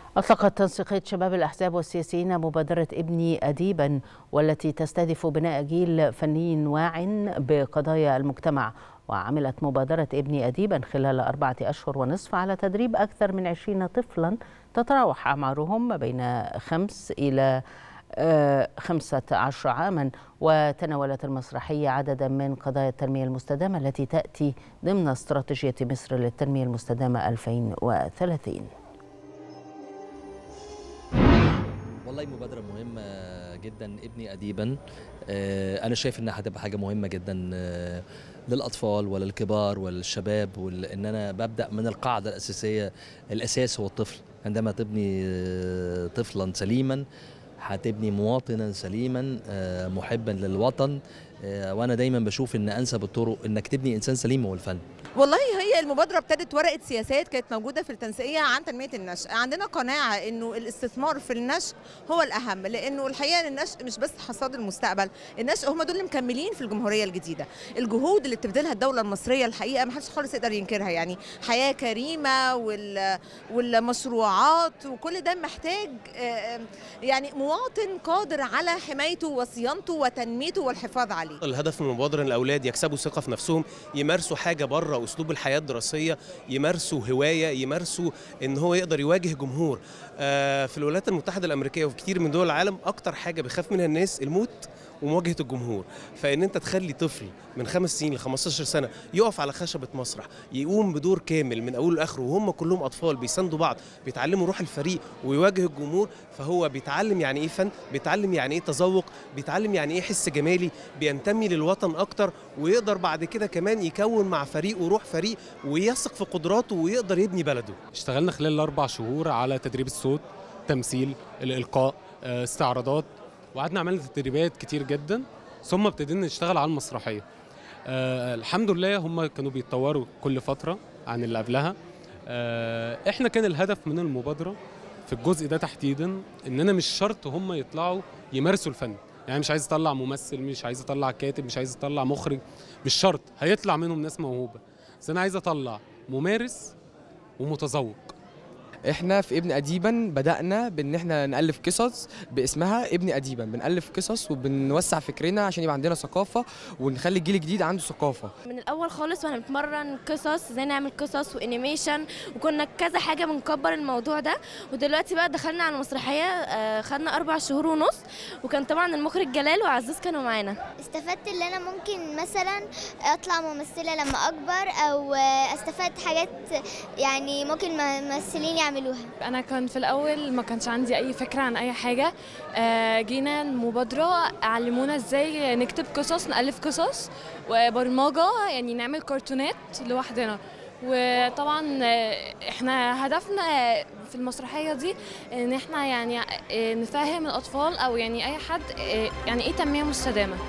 أطلقت تنسيقية شباب الأحزاب والسياسيين مبادرة ابني أديبا والتي تستهدف بناء جيل فني واع بقضايا المجتمع وعملت مبادرة ابني أديبا خلال أربعة أشهر ونصف على تدريب أكثر من عشرين طفلا تتراوح أعمارهم ما بين خمس إلى خمسة عشر عاما وتناولت المسرحية عددا من قضايا التنمية المستدامة التي تأتي ضمن استراتيجية مصر للتنمية المستدامة 2030 والله مبادرة مهمة جدا ابني أديبا أنا شايف إنها هتبقى حاجة مهمة جدا للأطفال وللكبار وللشباب وإن أنا ببدأ من القاعدة الأساسية الأساس هو الطفل عندما تبني طفلا سليما هتبني مواطنا سليما محبا للوطن وانا دايما بشوف ان انسب الطرق انك تبني انسان سليم هو الفن والله هي المبادره ابتدت ورقه سياسات كانت موجوده في التنسيقيه عن تنميه النشء عندنا قناعه انه الاستثمار في النشء هو الاهم لانه الحقيقه النشء مش بس حصاد المستقبل النشء هم دول اللي مكملين في الجمهوريه الجديده الجهود اللي بتبذلها الدوله المصريه الحقيقه ما حدش خالص يقدر ينكرها يعني حياه كريمه وال والمشروعات وكل ده محتاج يعني مواطن قادر على حمايته وصيانته وتنميته والحفاظ عليه الهدف من المبادره ان الاولاد يكسبوا ثقه في نفسهم يمارسوا حاجه بره اسلوب الحياه الدراسيه يمارسوا هوايه يمارسوا ان هو يقدر يواجه جمهور في الولايات المتحده الامريكيه وفي كتير من دول العالم اكتر حاجه بيخاف منها الناس الموت ومواجهه الجمهور فان انت تخلي طفل من خمس سنين ل 15 سنه يقف على خشبه مسرح يقوم بدور كامل من اوله لاخره وهم كلهم اطفال بيساندوا بعض بيتعلموا روح الفريق ويواجه الجمهور فهو بيتعلم يعني ايه فن بيتعلم يعني ايه تذوق بيتعلم يعني ايه حس جمالي بينتمي للوطن اكتر ويقدر بعد كده كمان يكون مع فريق وروح فريق ويثق في قدراته ويقدر يبني بلده اشتغلنا خلال الاربع شهور على تدريب الصوت تمثيل الالقاء استعراضات وقعدنا عملنا تدريبات كتير جدا ثم ابتدينا نشتغل على المسرحيه أه الحمد لله هم كانوا بيتطوروا كل فتره عن اللي قبلها أه احنا كان الهدف من المبادره في الجزء ده تحديدا ان انا مش شرط هم يطلعوا يمارسوا الفن يعني مش عايز اطلع ممثل مش عايز اطلع كاتب مش عايز اطلع مخرج مش شرط هيطلع منهم ناس موهوبه بس انا عايز اطلع ممارس ومتذوق احنا في ابن اديبا بدانا بان احنا نالف قصص باسمها ابن اديبا بنالف قصص وبنوسع فكرنا عشان يبقى عندنا ثقافه ونخلي الجيل الجديد عنده ثقافه من الاول خالص واحنا بنتمرن قصص ازاي نعمل قصص وانيميشن وكنا كذا حاجه بنكبر الموضوع ده ودلوقتي بقى دخلنا على المسرحيه آه خدنا اربع شهور ونص وكان طبعا المخرج جلال وعزوز كانوا معانا استفدت ان انا ممكن مثلا اطلع ممثله لما اكبر او استفدت حاجات يعني ممكن ممثلين يعملوها انا كان في الاول ما كانش عندي اي فكره عن اي حاجه آه جينا المبادره علمونا ازاي نكتب قصص نالف قصص وبرمجه يعني نعمل كرتونات لوحدنا وطبعا احنا هدفنا في المسرحيه دي ان احنا يعني نفهم الاطفال او يعني اي حد يعني ايه تنميه مستدامه